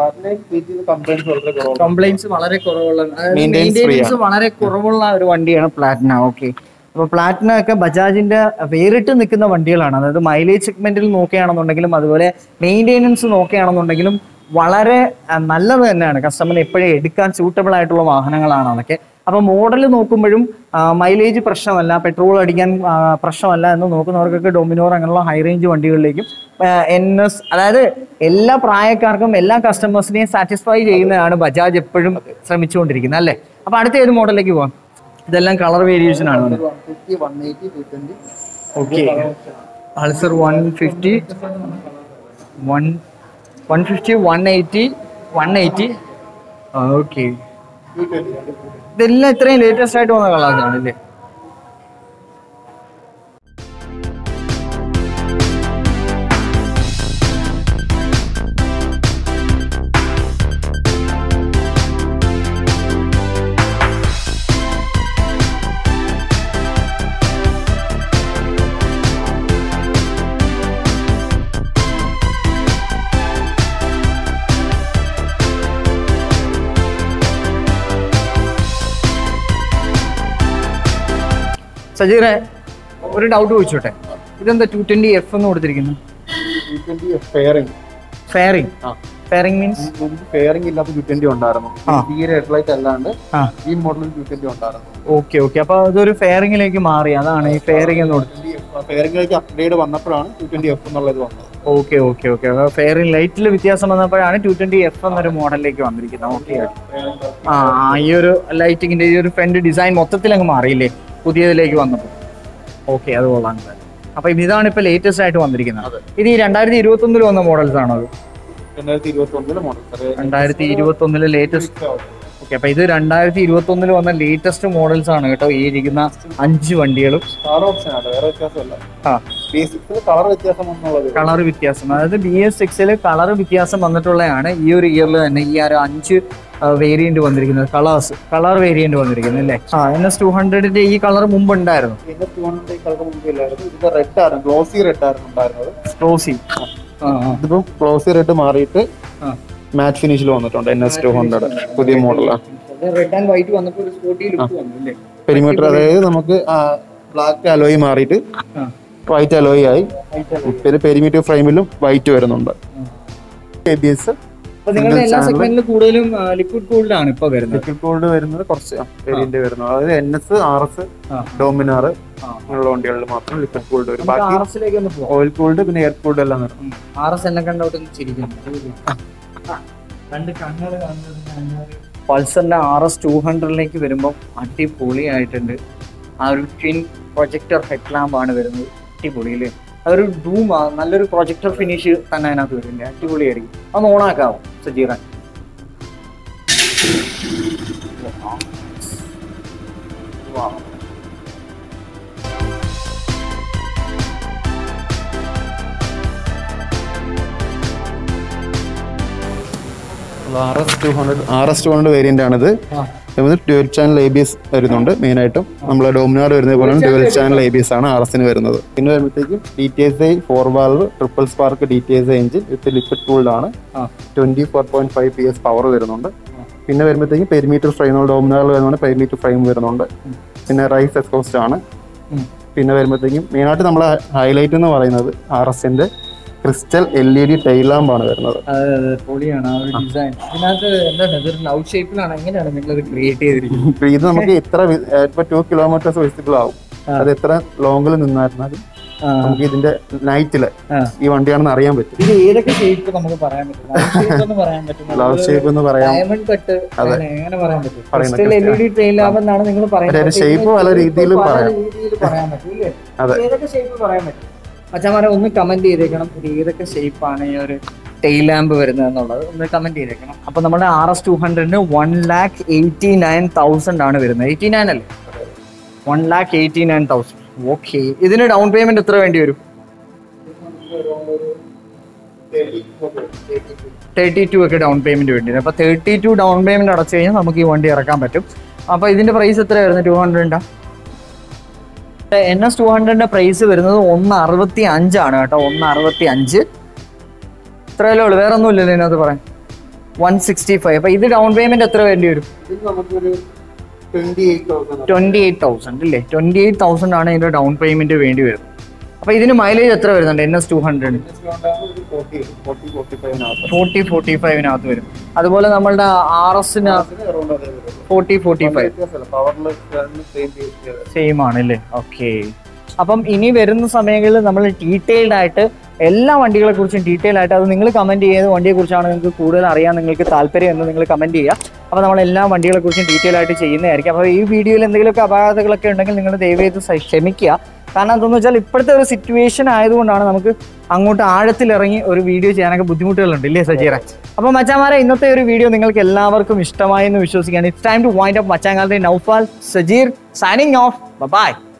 കംപ്ലൈൻസ് വളരെ കുറവാണ് കംപ്ലൈൻസ് വളരെ കുറവുള്ള Maintenance free മെയിൻ്റെനൻസ് വളരെ കുറവുള്ള ഒരു വണ്ടിയാണ് പ്ലാറ്റിന ഓക്കെ അപ്പോൾ പ്ലാറ്റിന ഒക്കെ ബജാജിന്റെ വേറിട്ട് നിൽക്കുന്ന വണ്ടികളാണ് അതായത് മൈലേജ് സെഗ്മെന്റിൽ നോക്കുകയാണെന്നുണ്ടെങ്കിലും അതുപോലെ മെയിൻ്റെനൻസ് നോക്കുകയാണെന്നുണ്ടെങ്കിലും വളരെ ആ, നല്ലത് തന്നെയാണ് കസ്റ്റമറിന് എപ്പോഴും എടുക്കാൻ സൂട്ടബിൾ ആയിട്ടുള്ള വാഹനങ്ങളാണ് അതൊക്കെ അപ്പോൾ മോഡൽ നോക്കുമ്പോഴും മൈലേജ് പ്രശ്നമല്ല പെട്രോൾ അടിക്കാൻ ആ, പ്രശ്നമല്ല എന്ന് നോക്കുന്നവർക്കൊക്കെ ഡൊമിനോർ അങ്ങനെയുള്ള ഹൈ റേഞ്ച് വണ്ടികളിലേക്കും എൻ എസ് അതായത് എല്ലാ പ്രായക്കാർക്കും എല്ലാ കസ്റ്റമേഴ്സിനെയും സാറ്റിസ്ഫൈ ചെയ്യുന്നതാണ് ബജാജ് എപ്പോഴും ശ്രമിച്ചുകൊണ്ടിരിക്കുന്നത് അല്ലേ അപ്പോൾ അടുത്ത ഏത് മോഡലിലേക്ക് പോകാം ഇതെല്ലാം കളർ വേരിയേഷൻ ആണ് one fifty one eighty two twenty okay Pulsar one fifty one one fifty one eighty one eighty okay two twenty ഇതെല്ലാം ഇത്രയും ലേറ്റസ്റ്റ് ആയിട്ട് വന്ന കളേഴ്സാണ് അല്ലേ സജീറെ ഒരു ഡൗട്ട് ചോദിച്ചോട്ടെ ഇതെന്താ ടു ട്വന്റി എഫ് എന്ന് കൊടുത്തിരിക്കുന്നു ടു ട്വന്റി ഫെയറിംഗ് ഫെയറിംഗ് ആ ഫെയറിംഗ് മീൻസ് മുമ്പ് ഫെയറിംഗ് ഇല്ലാത്ത ടു ട്വന്റി ഉണ്ടായിരുന്നു ആ. തീരെ ഹെഡ്ലൈറ്റ് അല്ലാണ്ട് ആ ഈ മോഡലിൽ ടു ട്വന്റി ഉണ്ടായിരുന്നു ഓക്കെ ഓക്കെ അപ്പൊ അതൊരു ഫെയറിംഗിലേക്ക് മാറി അതാണ് ഈ ഫെയറിംഗ് എന്ന് കൊടുത്തത് ഫെയറിംഗിലേക്ക് അപ്ഗ്രേഡ് വന്നപ്പോഴാണ് ടു ട്വന്റി എഫ് എന്നുള്ളത് വന്നത് ഓക്കെ ഓക്കെ ഓക്കെ ഫെയറിംഗ് ലൈറ്റിൽ വ്യത്യാസം വന്നപ്പോഴാണ് ടു ട്വന്റി എഫ് എന്നൊരു മോഡലിലേക്ക് വന്നിരിക്കുന്നത് ഓക്കെ ആ ആ, ഈ ഒരു ലൈറ്റിങ്ങിന്റെ ഈ ഒരു ഫ്രണ്ട് ഡിസൈൻ മൊത്തത്തിൽ അങ്ങ് മാറിയില്ലേ പുതിയതിലേക്ക് വന്നപ്പോൾ ഓക്കെ അത് കൊള്ളാം അപ്പൊ ഇതാണ് ഇപ്പൊ ലേറ്റസ്റ്റ് ആയിട്ട് വന്നിരിക്കുന്നത് ഇത് ഈ രണ്ടായിരത്തി ഇരുപത്തി ഒന്നിൽ വന്ന മോഡൽസ് ആണോ അത് രണ്ടായിരത്തി ഇരുപത്തി ഒന്നിലെ മോഡൽ രണ്ടായിരത്തി ഇരുപത്തി ഒന്നിലെ ലേറ്റസ്റ്റ് ഓക്കെ അപ്പൊ ഇത് രണ്ടായിരത്തി ഇരുപത്തി ഒന്നിൽ വന്ന ലേറ്റസ്റ്റ് മോഡൽസ് ആണ് കേട്ടോ ഈ ഇരിക്കുന്ന അഞ്ച് വണ്ടികളും കളർ ഓപ്ഷൻ ആണ് വേറെ വ്യത്യാസമല്ല ആ ബേസിക്സിൽ കളർ വ്യത്യാസം എന്നുള്ളത് കളർ വ്യത്യാസം അതായത് ബി എസ് സിക്സിൽ കളർ വ്യത്യാസം വന്നിട്ടുള്ളതാണ് ഈ ഒരു ഇയറിൽ തന്നെ ഈ ഒരു അഞ്ച് വേരിയന്റ് വന്നിരിക്കുന്നത് കളേഴ്സ് കളർ വേരിയന്റ് വന്നിരിക്കുന്നത് അല്ലേ ആ എൻ എസ് ടു ഹൺഡ്രഡിന്റെ ഈ കളർ മുമ്പ് ഉണ്ടായിരുന്നു പിന്നെ ടു ഹൺഡ്രഡ് കളർ മുമ്പ് ഇല്ലായിരുന്നു ഇതിന്റെ റെഡ് ആയിരുന്നു ഗ്ലോസി റെഡ് ആയിരുന്നു ഉണ്ടായിരുന്നത് ക്ലോസി ആ ആ ഇതിപ്പോ ഗ്ലോസി റെഡ് മാറിയിട്ട് ആ മാറ്റ് ഫിനിഷിൽ വന്നിട്ടുണ്ട് എൻ എസ് ടു ഹൺഡ്രഡ് പുതിയ മോഡലാണ് റെഡ് ആൻഡ് വൈറ്റ് വന്നപ്പോൾ ഒരു സ്പോർട്ടി ലുക്ക് വന്നു അല്ലേ പെരിമീറ്റർ അതായത് നമുക്ക് ബ്ലാക്ക് അലോയി മാറിയിട്ട് ആ വൈറ്റ് അലോയി ആയി പിന്നെ പെരിമീറ്റർ ഫ്രെയിമിലും വൈറ്റ് വരുന്നുണ്ട് എ ബി എസ് അപ്പൊ നിങ്ങളുടെ എല്ലാ സെഗ്മെന്റിലും കൂടുതലും ലിക്വിഡ് കൂൾഡ് ആണ് ഇപ്പൊ വരുന്നത് ലിക്വിഡ് ഗോൾഡ് വരുന്നത് കുറച്ച് വേരിയന്റ് വരുന്നത് അതായത് എൻ എസ് ആർ എസ് ആ. ഡോമിനാർ ആ. അങ്ങനെയുള്ള വണ്ടികളിൽ മാത്രം ലിക്വിഡ് ഗോൾഡ് വരും നമുക്ക് ബാക്കി ആർ എസിലേക്ക് ഒന്ന് പോവാം ഓയിൽ കൂൾഡ് പിന്നെ എയർ കൂൾഡ് എല്ലാം വരും ആർ എസ് എന്നെ കണ്ടോട്ട് ചിരിക്കുന്നു രണ്ട് കണ്ണുകൾ കാണുന്നത് പൾസറിന്റെ ആർ എസ് ടു ഹൺഡ്രഡിലേക്ക് വരുമ്പോൾ അടിപൊളിയായിട്ടുണ്ട് ആ ഒരു ട്വിൻ പ്രൊജക്ടർ ഹെഡ് ലാമ്പ് ആണ് വരുന്നത് അടിപൊളി അല്ലേ അതൊരു ഡൂം നല്ലൊരു പ്രൊജക്ടർ ഫിനിഷ് തന്നെ അതിനകത്ത് വരുന്നുണ്ട് അടിപൊളിയായിരിക്കും അതൊന്ന് ഓണാക്കാവോ സജീറൻ R S two hundred R S two hundred variant ആണിത് ഇത് dual channel A B S വരുന്നുണ്ട് മെയിൻ ആയിട്ടും നമ്മളെ ഡോമിനാർ വരുന്നത് പോലെ dual channel A B S ആണ് ആർ എസിന് വരുന്നത് പിന്നെ വരുമ്പോഴത്തേക്കും D T S I four valve triple spark D T S I engine with liquid cooled ആണ് ആ. Twenty four point five P S power വരുന്നുണ്ട് പിന്നെ വരുമ്പോഴത്തേക്കും പെരിമീറ്റർ ഫ്രെയിം ഡോമിനാറിൽ വരുന്നുണ്ട് പെരിമീറ്റർ ഫ്രെയിം വരുന്നുണ്ട് പിന്നെ റൈസ് എക്സ്കോസ്റ്റ് ആണ് ഉം. പിന്നെ വരുമ്പോഴത്തേക്കും മെയിനായിട്ട് നമ്മളെ ഹൈലൈറ്റ് എന്ന് പറയുന്നത് ആർ എസിന്റെ crystal L E D tail ലാമ്പാണ് വരുന്നത് അതെ അതെ പൊളിയാണ് ആ ഒരു ഡിസൈൻ ഇതിനകത്ത് എന്താണ് ഇതൊരു ലവ് ഷേപ്പിലാണ് എങ്ങനെയാണ് നിങ്ങൾ ഇത് ക്രിയേറ്റ് ചെയ്തിരിക്കുന്നത് ഇപ്പൊ ഇത് നമുക്ക് എത്ര വി- ഏഹ് ഇപ്പൊ ടു കിലോമീറ്റേഴ്സ് വിസിബിൾ ആവും ആ. അത് എത്ര ലോങ്ങിൽ നിന്നായിരുന്നാലും ആ, നമുക്ക് ഇതിന്റെ നൈറ്റില് ആ. ഈ വണ്ടിയാണെന്ന് അറിയാൻ പറ്റും ഇത് ഏതൊക്കെ ഷേപ്പ് നമുക്ക് പറയാൻ പറ്റും ലവ് ഷേപ്പ് എന്ന് പറയാൻ പറ്റും ലവ് ഷേപ്പ് എന്ന് പറയാം ഡയമണ്ട് കട്ട് അങ്ങനെ എങ്ങനെ പറയാൻ പറ്റും പറയുന്ന crystal L E D tail lamp എന്നാണ് നിങ്ങൾ പറയുന്നത് അതിന്റെ പക്ഷേ shape ഇതിന് പല രീതിയിലും പല പറയാം. രീതിയിൽ പറയാൻ പറ്റും ഇല്ലേ അതെ. ഏതൊക്കെ ഷേപ്പ് പറയാൻ പറ്റും അച്ഛന്മാരെ ഒന്ന് കമന്റ് ചെയ്തേക്കണം ഇത് ഏതൊക്കെ ഷേപ്പാണ് ഈ ഒരു ടെയിൽ ലാമ്പ് വരുന്നത് എന്നുള്ളത് ഒന്ന് കമന്റ് ചെയ്തേക്കണം അപ്പൊ നമ്മുടെ ആർ എസ് ടു ഹൺഡ്രഡിന് one lakh eighty nine thousand ആണ് വരുന്നത് എയ്റ്റി നയൻ അല്ലേ one lakh eighty nine thousand ഓക്കെ ഇതിന് ഡൗൺ പേയ്മെന്റ് എത്ര വേണ്ടി വരും തേർട്ടി ടു ഒക്കെ ഡൗൺ പേയ്മെന്റ് വേണ്ടി വരും അപ്പൊ തേർട്ടി ടു ഡൗൺ പേയ്മെന്റ് അടച്ചു കഴിഞ്ഞാൽ നമുക്ക് ഈ വണ്ടി ഇറക്കാൻ പറ്റും അപ്പൊ ഇതിന്റെ പ്രൈസ് എത്ര വരുന്നത് ടു ഹൺഡ്രഡിന്റെ എൻ എസ് ടു ഹൺഡ്രഡിന്റെ പ്രൈസ് വരുന്നത് ഒന്ന് അറുപത്തി അഞ്ചാണ് കേട്ടോ ഒന്ന് അറുപത്തി അഞ്ച് ഇത്രയല്ലേ ഉള്ളൂ വേറെ ഒന്നും ഇല്ലല്ലോ ഇതിനകത്ത് പറയാൻ വൺ സിക്സ്റ്റി ഫൈവ് അപ്പൊ ഇത് ഡൗൺ പേയ്മെന്റ് എത്ര വേണ്ടി വരും നമുക്കൊരു twenty eight thousand twenty eight thousand അല്ലേ ട്വന്റി എയ്റ്റ് തൗസൻഡ് ആണ് ഇതിന്റെ ഡൗൺ പേയ്മെന്റ് വേണ്ടി വരുന്നത് അപ്പൊ ഇതിന് മൈലേജ് എത്ര വരുന്നുണ്ട് N S two hundred forty forty forty ഫൈവിനകത്ത് ഫോർട്ടി ഫോർട്ടി ഫൈവിനകത്ത് വരും അതുപോലെ നമ്മളുടെ ആർ എസിന് ഫോർട്ടി ഫോർട്ടി ഫൈവ് പവറിൽ സെയിം സെയിം ആണ് അല്ലേ ഓക്കെ അപ്പം ഇനി വരുന്ന സമയങ്ങളിൽ നമ്മൾ ഡീറ്റെയിൽഡ് ആയിട്ട് എല്ലാ വണ്ടികളെ കുറിച്ചും ഡീറ്റെയിൽ ആയിട്ട് അത് നിങ്ങൾ കമന്റ് ചെയ്ത് വണ്ടിയെ കുറിച്ചാണ് നിങ്ങൾക്ക് കൂടുതൽ അറിയാൻ നിങ്ങൾക്ക് താല്പര്യം എന്ന് നിങ്ങൾ കമന്റ് ചെയ്യുക അപ്പോൾ നമ്മൾ എല്ലാ വണ്ടികളെ കുറിച്ചും ഡീറ്റെയിൽ ആയിട്ട് ചെയ്യുന്നതായിരിക്കും അപ്പോൾ ഈ വീഡിയോയിൽ എന്തെങ്കിലുമൊക്കെ അപാകതകളൊക്കെ ഉണ്ടെങ്കിൽ നിങ്ങൾ ദയവേത് സ- ക്ഷമിക്കുക കാരണം എന്താണെന്ന് വെച്ചാൽ ഇപ്പോഴത്തെ ഒരു സിറ്റുവേഷൻ ആയതുകൊണ്ടാണ് നമുക്ക് അങ്ങോട്ട് ആഴത്തിലിറങ്ങി ഒരു വീഡിയോ ചെയ്യാനൊക്കെ ബുദ്ധിമുട്ടുകളുണ്ട് ഇല്ലേ സജീറ അപ്പോൾ മച്ചാമാരെ ഇന്നത്തെ ഒരു വീഡിയോ നിങ്ങൾക്ക് എല്ലാവർക്കും ഇഷ്ടമായി എന്ന് വിശ്വസിക്കുകയാണ് it's time to wind up മച്ചാങ്കാലത്തെ Noufal Sajeer signing off by